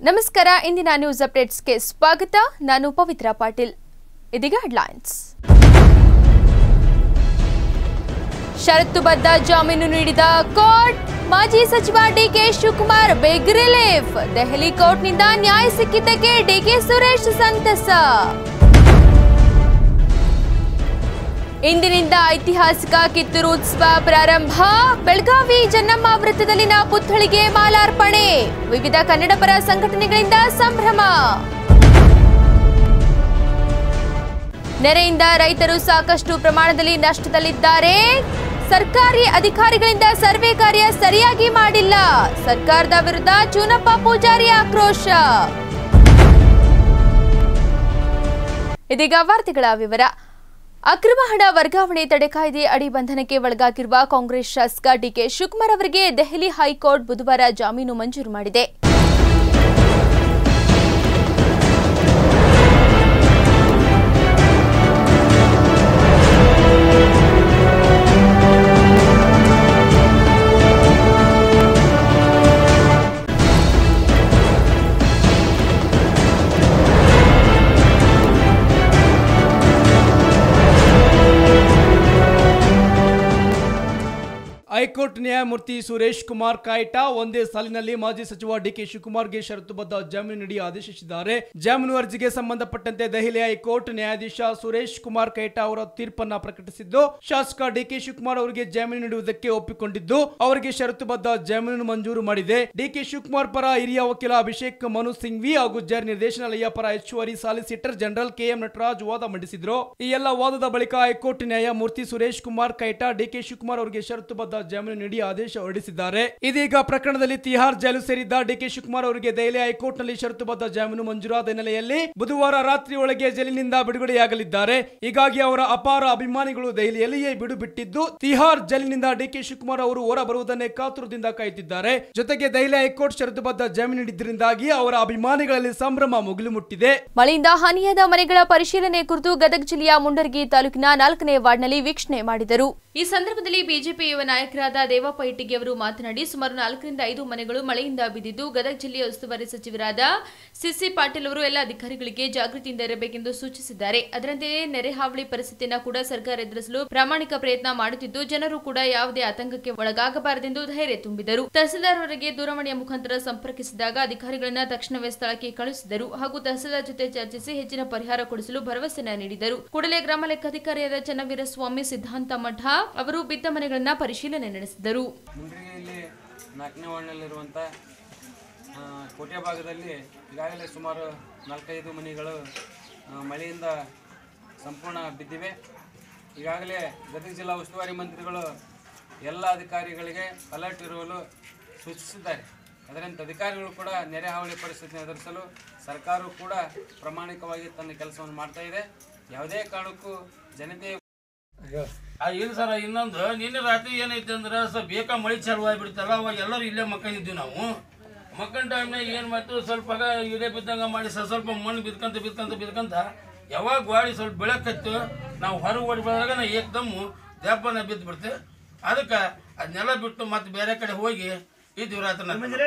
ನಮಸ್ಕಾರ ಇಂದಿನ ನ್ಯೂಸ್ ಅಪ್ಡೇಟ್ಸ್ಗೆ ಸ್ವಾಗತ ನಾನು ಪವಿತ್ರ ಪಾಟೀಲ್ ಇದೀಗ ಹೆಡ್ಲೈನ್ಸ್ ಷರತ್ತುಬದ್ಧ ಜಾಮೀನು ನೀಡಿದ ಕೋರ್ಟ್ ಮಾಜಿ ಸಚಿವ DK Shivakumar big relief Delhi ಕೋರ್ಟ್ನಿಂದ ನ್ಯಾಯ ಸಿಕ್ಕಿದ್ದಕ್ಕೆ ಡಿಕೆ ಸುರೇಶ್ ಸಂತಸ ಇಂದಿನಿಂದ ಐತಿಹಾಸಿಕ ಕಿತ್ತೂರು ಉತ್ಸವ ಪ್ರಾರಂಭ ಬೆಳಗಾವಿ ಜನ್ನಮ್ಮ ವೃತ್ತದಲ್ಲಿನ ಪುತ್ಥಳಿಗೆ ಮಾಲಾರ್ಪಣೆ ವಿವಿಧ ಕನ್ನಡಪರ ಸಂಘಟನೆಗಳಿಂದ ಸಂಭ್ರಮ ನೆರೆಯಿಂದ ರೈತರು ಸಾಕಷ್ಟು ಪ್ರಮಾಣದಲ್ಲಿ ನಷ್ಟದಲ್ಲಿದ್ದಾರೆ ಸರ್ಕಾರಿ ಅಧಿಕಾರಿಗಳಿಂದ ಸರ್ವೆ ಕಾರ್ಯ ಸರಿಯಾಗಿ ಮಾಡಿಲ್ಲ ಸರ್ಕಾರದ ವಿರುದ್ಧ ಚೂನಪ್ಪ ಪೂಜಾರಿ ಆಕ್ರೋಶ ಇದೀಗ ವಾರ್ತೆಗಳ ವಿವರ ಅಕ್ರಮ ಹಣ ವರ್ಗಾವಣೆ ತಡೆ ಕಾಯ್ದೆ ಅಡಿ ಬಂಧನಕ್ಕೆ ಒಳಗಾಗಿರುವ ಕಾಂಗ್ರೆಸ್ ಶಾಸಕ ಡಿಕೆ ಶಿವಕುಮಾರ್ ಅವರಿಗೆ ದೆಹಲಿ ಹೈಕೋರ್ಟ್ ಬುಧವಾರ ಜಾಮೀನು ಮಂಜೂರು ಮಾಡಿದೆ ಹೈಕೋರ್ಟ್ ನ್ಯಾಯಮೂರ್ತಿ ಸುರೇಶ್ ಕುಮಾರ್ ಕಾಯ್ಟಾ ಒಂದೇ ಸಾಲಿನಲ್ಲಿ ಮಾಜಿ ಸಚಿವ ಡಿಕೆ ಶಿವಕುಮಾರ್ಗೆ ಷರತ್ತುಬದ್ಧ ಜಾಮೀನು ನೀಡಿ ಆದೇಶಿಸಿದ್ದಾರೆ ಜಾಮೀನು ಅರ್ಜಿಗೆ ಸಂಬಂಧಪಟ್ಟಂತೆ ದೆಹಲಿ ಹೈಕೋರ್ಟ್ ನ್ಯಾಯಾಧೀಶ ಸುರೇಶ್ ಕುಮಾರ್ ಕೈಟಾ ಅವರ ತೀರ್ಪನ್ನ ಪ್ರಕಟಿಸಿದ್ದು ಶಾಸಕ ಡಿಕೆ ಶಿವಕುಮಾರ್ ಅವರಿಗೆ ಜಾಮೀನು ನೀಡುವುದಕ್ಕೆ ಒಪ್ಪಿಕೊಂಡಿದ್ದು ಅವರಿಗೆ ಷರತ್ತುಬದ್ಧ ಜಾಮೀನು ಮಂಜೂರು ಮಾಡಿದೆ ಡಿಕೆ ಶಿವಕುಮಾರ್ ಪರ ಹಿರಿಯ ವಕೀಲ ಅಭಿಷೇಕ್ ಮನು ಸಿಂಘ್ವಿ ಹಾಗೂ ಜಾರಿ ನಿರ್ದೇಶನಾಲಯ ಪರ ಹೆಚ್ಚುವರಿ ಸಾಲಿಸಿಟರ್ ಜನರಲ್ ಕೆಎಂ ನಟರಾಜ್ ವಾದ ಮಂಡಿಸಿದ್ರು ಈ ಎಲ್ಲ ವಾದದ ಬಳಿಕ ಹೈಕೋರ್ಟ್ ನ್ಯಾಯಮೂರ್ತಿ ಸುರೇಶ್ ಕುಮಾರ್ ಕೈಟಾ ಡಿಕೆ ಶಿವಕುಮಾರ್ ಅವರಿಗೆ ಷರತ್ತುಬದ್ಧ ಜಾಮೀನು ನೀಡಿ ಆದೇಶ ಹೊರಡಿಸಿದ್ದಾರೆ ಇದೀಗ ಪ್ರಕರಣದಲ್ಲಿ ತಿಹಾರ್ ಜೈಲು ಸೇರಿದ್ದ ಡಿಕೆ ಶಿವಕುಮಾರ್ ಅವರಿಗೆ ದೆಹಲಿ ಹೈಕೋರ್ಟ್ ನಲ್ಲಿ ಷರತ್ತುಬದ್ಧ ಜಾಮೀನು ಮಂಜೂರಾದ ಹಿನ್ನೆಲೆಯಲ್ಲಿ ಬುಧವಾರ ರಾತ್ರಿ ಒಳಗೆ ಜೈಲಿನಿಂದ ಬಿಡುಗಡೆಯಾಗಲಿದ್ದಾರೆ ಹೀಗಾಗಿ ಅವರ ಅಪಾರ ಅಭಿಮಾನಿಗಳು ದೆಹಲಿಯಲ್ಲಿಯೇ ಬಿಡು ಬಿಟ್ಟಿದ್ದು ತಿಹಾರ್ ಜೈಲಿನಿಂದ ಡಿಕೆ ಶಿವಕುಮಾರ್ ಅವರು ಹೊರ ಬರುವುದನ್ನೇ ಕಾತುರದಿಂದ ಕಾಯುತ್ತಿದ್ದಾರೆ ಜೊತೆಗೆ ದೆಹಲಿ ಹೈಕೋರ್ಟ್ ಷರತ್ತುಬದ್ಧ ಜಾಮೀನು ನೀಡಿದ್ದರಿಂದಾಗಿ ಅವರ ಅಭಿಮಾನಿಗಳಲ್ಲಿ ಸಂಭ್ರಮ ಮುಗಿಲು ಮುಟ್ಟಿದೆ ಮಳೆಯಿಂದ ಹಾನಿಯಾದ ಮನೆಗಳ ಪರಿಶೀಲನೆ ಕುರಿತು ಗದಗ ಜಿಲ್ಲೆಯ ಮುಂಡರಗಿ ತಾಲೂಕಿನ ನಾಲ್ಕನೇ ವಾರ್ಡ್ನಲ್ಲಿ ವೀಕ್ಷಣೆ ಮಾಡಿದರು ಈ ಸಂದರ್ಭದಲ್ಲಿ ಬಿಜೆಪಿ ಯುವ ನಾಯಕರಾದ ದೇವಪ್ಪ ಇಟ್ಟಿಗೆ ಅವರು ಮಾತನಾಡಿ ಸುಮಾರು ನಾಲ್ಕರಿಂದ ಐದು ಮನೆಗಳು ಮಳೆಯಿಂದ ಬಿದ್ದಿದ್ದು ಗದಗ ಜಿಲ್ಲೆಯ ಉಸ್ತುವಾರಿ ಸಚಿವರಾದ ಸಿಸಿ ಪಾಟೀಲ್ ಅವರು ಎಲ್ಲ ಅಧಿಕಾರಿಗಳಿಗೆ ಜಾಗೃತಿಯಿಂದ ಇರಬೇಕೆಂದು ಸೂಚಿಸಿದ್ದಾರೆ ಅದರಂತೆಯೇ ನೆರೆ ಹಾವಳಿ ಪರಿಸ್ಥಿತಿಯನ್ನು ಕೂಡ ಸರ್ಕಾರ ಎದುರಿಸಲು ಪ್ರಾಮಾಣಿಕ ಪ್ರಯತ್ನ ಮಾಡುತ್ತಿದ್ದು ಜನರು ಕೂಡ ಯಾವುದೇ ಆತಂಕಕ್ಕೆ ಒಳಗಾಗಬಾರದೆಂದು ಧೈರ್ಯ ತುಂಬಿದರು ತಹಸೀಲ್ದಾರ್ ಅವರಿಗೆ ದೂರವಾಣಿಯ ಮುಖಾಂತರ ಸಂಪರ್ಕಿಸಿದಾಗ ಅಧಿಕಾರಿಗಳನ್ನ ತಕ್ಷಣವೇ ಸ್ಥಳಕ್ಕೆ ಕಳುಹಿಸಿದರು ಹಾಗೂ ತಹಸೀಲ್ದಾರ್ ಜೊತೆ ಚರ್ಚಿಸಿ ಹೆಚ್ಚಿನ ಪರಿಹಾರ ಕೊಡಿಸಲು ಭರವಸೆನ ನೀಡಿದರು ಕೂಡಲೇ ಗ್ರಾಮ ಲೆಕ್ಕಾಧಿಕಾರಿಯಾದ ಚನ್ನವೀರ ಸ್ವಾಮಿ ಸಿದ್ಧಾಂತ ಮಠ ಅವರು ಬಿದ್ದ ಮನೆಗಳನ್ನ ಪರಿಶೀಲನೆ ನಡೆಸಿದರು ಮುಂಡ್ರಿಗೆಯಲ್ಲಿ ನಾಲ್ಕನೇ ವಾರ್ಡ್ನಲ್ಲಿರುವಂಥ ಆ, ಕೋಟೆ ಭಾಗದಲ್ಲಿ ಈಗಾಗಲೇ ಸುಮಾರು ನಾಲ್ಕೈದು ಮನೆಗಳು ಆ, ಮಳೆಯಿಂದ ಸಂಪೂರ್ಣ ಬಿದ್ದಿವೆ ಈಗಾಗಲೇ ಗದಗ ಜಿಲ್ಲಾ ಉಸ್ತುವಾರಿ ಮಂತ್ರಿಗಳು ಎಲ್ಲ ಅಧಿಕಾರಿಗಳಿಗೆ ಅಲರ್ಟ್ ಇರಲು ಸೂಚಿಸಿದ್ದಾರೆ ಅದರಂತೆ ಅಧಿಕಾರಿಗಳು ಕೂಡ ನೆರೆ ಹಾವಳಿ ಪರಿಸ್ಥಿತಿಯನ್ನು ಎದುರಿಸಲು ಸರ್ಕಾರವು ಕೂಡ ಪ್ರಾಮಾಣಿಕವಾಗಿ ತನ್ನ ಕೆಲಸವನ್ನು ಮಾಡ್ತಾ ಇದೆ ಯಾವುದೇ ಕಾರಣಕ್ಕೂ ಜನತೆಯ ಆ ಇಲ್ಲ ಸರ್ ಇನ್ನೊಂದು ನಿನ್ನೆ ರಾತ್ರಿ ಏನೈತೆ ಅಂದ್ರೆ ಸ್ವಲ್ಪ ಬೇಕಾ ಮಳಿ ಚಾಲು ಆಗ್ಬಿಡ್ತಲ್ಲ ಅವಾಗ ಎಲ್ಲರೂ ಇಲ್ಲೇ ಮಕ್ಕೊಂಡಿದ್ವಿ ನಾವು ಮಕ್ಕಳ ಟೈಮ್ನಾಗ ಏನು ಮಾಡ್ತು ಸ್ವಲ್ಪ ಆಗ ಇಡೆ ಬಿದ್ದಂಗೆ ಮಾಡಿ ಸ್ವಲ್ಪ ಸ್ವಲ್ಪ ಮಣ್ಣು ಬಿದ್ಕಂತ ಬಿದ್ಕಂತ ಬಿದ್ಕಂತ ಯಾವಾಗ ಗಾಡಿ ಸ್ವಲ್ಪ ಬೆಳಕತ್ತು ನಾವು ಹೊರಗೆ ಓಡಿ ಬಂದಾಗ ನಾ ಏಕ್ದಮ್ಮು ದೆಪ್ಪನ ಬಿದ್ದು ಬಿಡ್ತೆ ಅದಕ್ಕೆ ಅದನ್ನೆಲ್ಲ ಬಿಟ್ಟು ಮತ್ತೆ ಬೇರೆ ಕಡೆ ಹೋಗಿ ಇದ್ದೀವಿ ರಾತ್ರಿ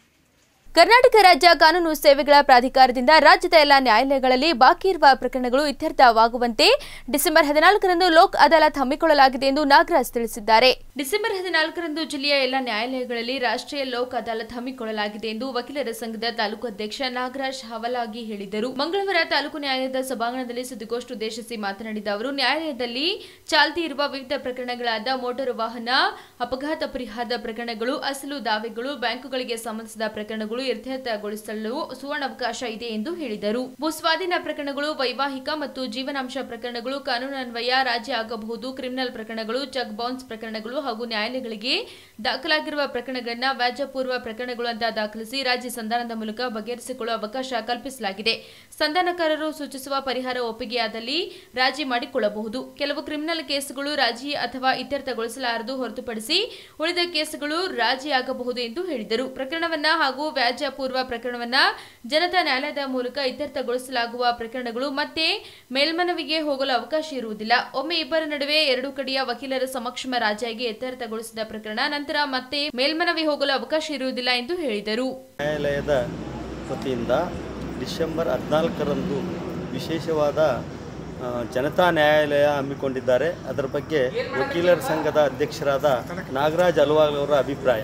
ಕರ್ನಾಟಕ ರಾಜ್ಯ ಕಾನೂನು ಸೇವೆಗಳ ಪ್ರಾಧಿಕಾರದಿಂದ ರಾಜ್ಯದ ಎಲ್ಲ ನ್ಯಾಯಾಲಯಗಳಲ್ಲಿ ಬಾಕಿ ಇರುವ ಪ್ರಕರಣಗಳು ಇತ್ಯರ್ಥವಾಗುವಂತೆ ಡಿಸೆಂಬರ್ ಹದಿನಾಲ್ಕರಂದು ಲೋಕ್ ಅದಾಲತ್ ಹಮ್ಮಿಕೊಳ್ಳಲಾಗಿದೆ ಎಂದು ನಾಗರಾಜ್ ತಿಳಿಸಿದ್ದಾರೆ ಡಿಸೆಂಬರ್ ಹದಿನಾಲ್ಕರಂದು ಜಿಲ್ಲೆಯ ಎಲ್ಲ ನ್ಯಾಯಾಲಯಗಳಲ್ಲಿ ರಾಷ್ಟ್ರೀಯ ಲೋಕ್ ಅದಾಲತ್ ಹಮ್ಮಿಕೊಳ್ಳಲಾಗಿದೆ ಎಂದು ವಕೀಲರ ಸಂಘದ ತಾಲೂಕು ಅಧ್ಯಕ್ಷ ನಾಗರಾಜ್ ಹವಲಾಗಿ ಹೇಳಿದರು ಮಂಗಳವಾರ ತಾಲೂಕು ನ್ಯಾಯಾಲಯದ ಸಭಾಂಗಣದಲ್ಲಿ ಸುದ್ದಿಗೋಷ್ಠಿ ಉದ್ದೇಶಿಸಿ ಮಾತನಾಡಿದ ಅವರು ನ್ಯಾಯಾಲಯದಲ್ಲಿ ಚಾಲ್ತಿ ಇರುವ ವಿವಿಧ ಪ್ರಕರಣಗಳಾದ ಮೋಟಾರು ವಾಹನ ಅಪಘಾತ ಪರಿಹಾರದ ಪ್ರಕರಣಗಳು ಅಸಲು ದಾವೆಗಳು ಬ್ಯಾಂಕುಗಳಿಗೆ ಸಂಬಂಧಿಸಿದ ಪ್ರಕರಣಗಳು ಇತ್ಯರ್ಥಗೊಳಿಸಲು ಸುವರ್ಣಾವಕಾಶ ಇದೆ ಎಂದು ಹೇಳಿದರು ಭೂಸ್ವಾಧೀನ ಪ್ರಕರಣಗಳು ವೈವಾಹಿಕ ಮತ್ತು ಜೀವನಾಂಶ ಪ್ರಕರಣಗಳು ಕಾನೂನನ್ವಯ ರಾಜಿ ಆಗಬಹುದು ಕ್ರಿಮಿನಲ್ ಪ್ರಕರಣಗಳು ಚೆಕ್ ಬೌನ್ಸ್ ಪ್ರಕರಣಗಳು ಹಾಗೂ ನ್ಯಾಯಾಲಯಗಳಿಗೆ ದಾಖಲಾಗಿರುವ ಪ್ರಕರಣಗಳನ್ನ ವ್ಯಾಜ್ಯಪೂರ್ವ ಪ್ರಕರಣಗಳು ಅಂತ ದಾಖಲಿಸಿ ರಾಜ್ಯ ಸಂಧಾನದ ಮೂಲಕ ಬಗೆಹರಿಸಿಕೊಳ್ಳುವ ಅವಕಾಶ ಕಲ್ಪಿಸಲಾಗಿದೆ ಸಂಧಾನಕಾರರು ಸೂಚಿಸುವ ಪರಿಹಾರ ಒಪ್ಪಿಗೆಯಾದಲ್ಲಿ ರಾಜಿ ಮಾಡಿಕೊಳ್ಳಬಹುದು ಕೆಲವು ಕ್ರಿಮಿನಲ್ ಕೇಸುಗಳು ರಾಜಿ ಅಥವಾ ಇತ್ಯರ್ಥಗೊಳಿಸಲಾರದು ಹೊರತುಪಡಿಸಿ ಉಳಿದ ಕೇಸುಗಳು ರಾಜಿಯಾಗಬಹುದು ಎಂದು ಹೇಳಿದರು ಪ್ರಕರಣವನ್ನ ಹಾಗೂ ವ್ಯಾಜ್ಯ ಪೂರ್ವ ಪ್ರಕರಣವನ್ನ ಜನತಾ ನ್ಯಾಯಾಲಯದ ಮೂಲಕ ಇತ್ಯರ್ಥಗೊಳಿಸಲಾಗುವ ಪ್ರಕರಣಗಳು ಮತ್ತೆ ಮೇಲ್ಮನವಿಗೆ ಹೋಗಲು ಅವಕಾಶ ಇರುವುದಿಲ್ಲ ಒಮ್ಮೆ ಇಬ್ಬರ ನಡುವೆ ಎರಡು ಕಡೆಯ ವಕೀಲರ ಸಮಕ್ಷಮ ರಾಜಿಯಾಗಿ ಇತ್ಯರ್ಥಗೊಳಿಸಿದ ಪ್ರಕರಣ ನಂತರ ಮತ್ತೆ ಮೇಲ್ಮನವಿ ಹೋಗಲು ಅವಕಾಶ ಇರುವುದಿಲ್ಲ ಎಂದು ಹೇಳಿದರು ನ್ಯಾಯಾಲಯದ ವತಿಯಿಂದ ಡಿಸೆಂಬರ್ ಹದಿನಾಲ್ಕರಂದು ವಿಶೇಷವಾದ ಆ, ಜನತಾ ನ್ಯಾಯಾಲಯ ಹಮ್ಮಿಕೊಂಡಿದ್ದಾರೆ ಅದರ ಬಗ್ಗೆ ವಕೀಲರ ಸಂಘದ ಅಧ್ಯಕ್ಷರಾದ ನಾಗರಾಜ್ ಅಲ್ವಾಲ್ ಅವರ ಅಭಿಪ್ರಾಯ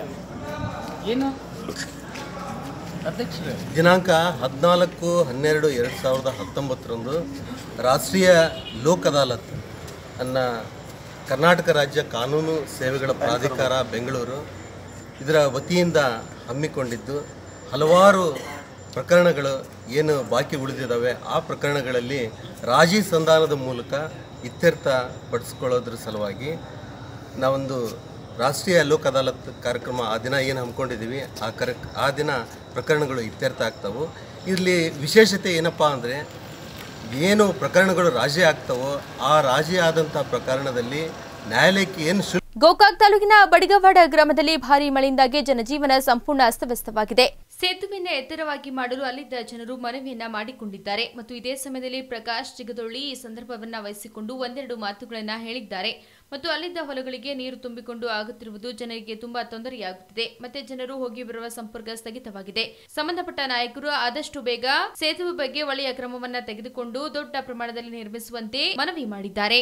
ದಿನಾಂಕ ಹದಿನಾಲ್ಕು ಹನ್ನೆರಡು ಎರಡು ಸಾವಿರದ ಹತ್ತೊಂಬತ್ತರಂದು ರಾಷ್ಟ್ರೀಯ ಲೋಕ್ ಅದಾಲತ್ ಅನ್ನ ಕರ್ನಾಟಕ ರಾಜ್ಯ ಕಾನೂನು ಸೇವೆಗಳ ಪ್ರಾಧಿಕಾರ ಬೆಂಗಳೂರು ಇದರ ವತಿಯಿಂದ ಹಮ್ಮಿಕೊಂಡಿದ್ದು ಹಲವಾರು ಪ್ರಕರಣಗಳು ಏನು ಬಾಕಿ ಉಳಿದಿದ್ದಾವೆ ಆ ಪ್ರಕರಣಗಳಲ್ಲಿ ರಾಜಿ ಸಂಧಾನದ ಮೂಲಕ ಇತ್ಯರ್ಥ ಪಡಿಸ್ಕೊಳ್ಳೋದ್ರ ಸಲುವಾಗಿ ನಾವೊಂದು ರಾಷ್ಟ್ರೀಯ ಲೋಕ್ ಅದಾಲತ್ ಕಾರ್ಯಕ್ರಮ ಆ ದಿನ ಏನು ಹಮ್ಮಿಕೊಂಡಿದ್ದೀವಿ ಆ ಕರ್ ಆ ದಿನ ಪ್ರಕರಣಗಳು ಇತ್ಯರ್ಥ ಆಗ್ತವೆ ಇಲ್ಲಿ ವಿಶೇಷತೆ ಏನಪ್ಪ ಅಂದರೆ ಏನು ಪ್ರಕರಣಗಳು ರಾಜಿ ಆಗ್ತವೋ ಆ ರಾಜಿ ಆದಂಥ ಪ್ರಕರಣದಲ್ಲಿ ನ್ಯಾಯಾಲಯಕ್ಕೆ ಏನು ಶುಲ್ಕ ಗೋಕಾಕ್ ತಾಲೂಕಿನ ಬಡಿಗವಾಡ ಗ್ರಾಮದಲ್ಲಿ ಭಾರೀ ಮಳೆಯಿಂದಾಗಿ ಜನಜೀವನ ಸಂಪೂರ್ಣ ಅಸ್ತವ್ಯಸ್ತವಾಗಿದೆ ಸೇತುವೆಯನ್ನ ಎತ್ತರವಾಗಿ ಮಾಡಲು ಅಲ್ಲಿದ್ದ ಜನರು ಮನವಿಯನ್ನ ಮಾಡಿಕೊಂಡಿದ್ದಾರೆ ಮತ್ತು ಇದೇ ಸಮಯದಲ್ಲಿ ಪ್ರಕಾಶ್ ಚಿಗದೊಳ್ಳಿ ಈ ಸಂದರ್ಭವನ್ನ ವಹಿಸಿಕೊಂಡು ಒಂದೆರಡು ಮಾತುಗಳನ್ನ ಹೇಳಿದ್ದಾರೆ ಮತ್ತು ಅಲ್ಲಿದ್ದ ಹೊಲಗಳಿಗೆ ನೀರು ತುಂಬಿಕೊಂಡು ಆಗುತ್ತಿರುವುದು ಜನರಿಗೆ ತುಂಬಾ ತೊಂದರೆಯಾಗುತ್ತಿದೆ ಮತ್ತೆ ಜನರು ಹೋಗಿ ಬರುವ ಸಂಪರ್ಕ ಸ್ಥಗಿತವಾಗಿದೆ ಸಂಬಂಧಪಟ್ಟ ನಾಯಕರು ಆದಷ್ಟು ಬೇಗ ಸೇತುವೆ ಬಗ್ಗೆ ಒಳ್ಳೆಯ ಕ್ರಮವನ್ನ ತೆಗೆದುಕೊಂಡು ದೊಡ್ಡ ಪ್ರಮಾಣದಲ್ಲಿ ನಿರ್ಮಿಸುವಂತೆ ಮನವಿ ಮಾಡಿದ್ದಾರೆ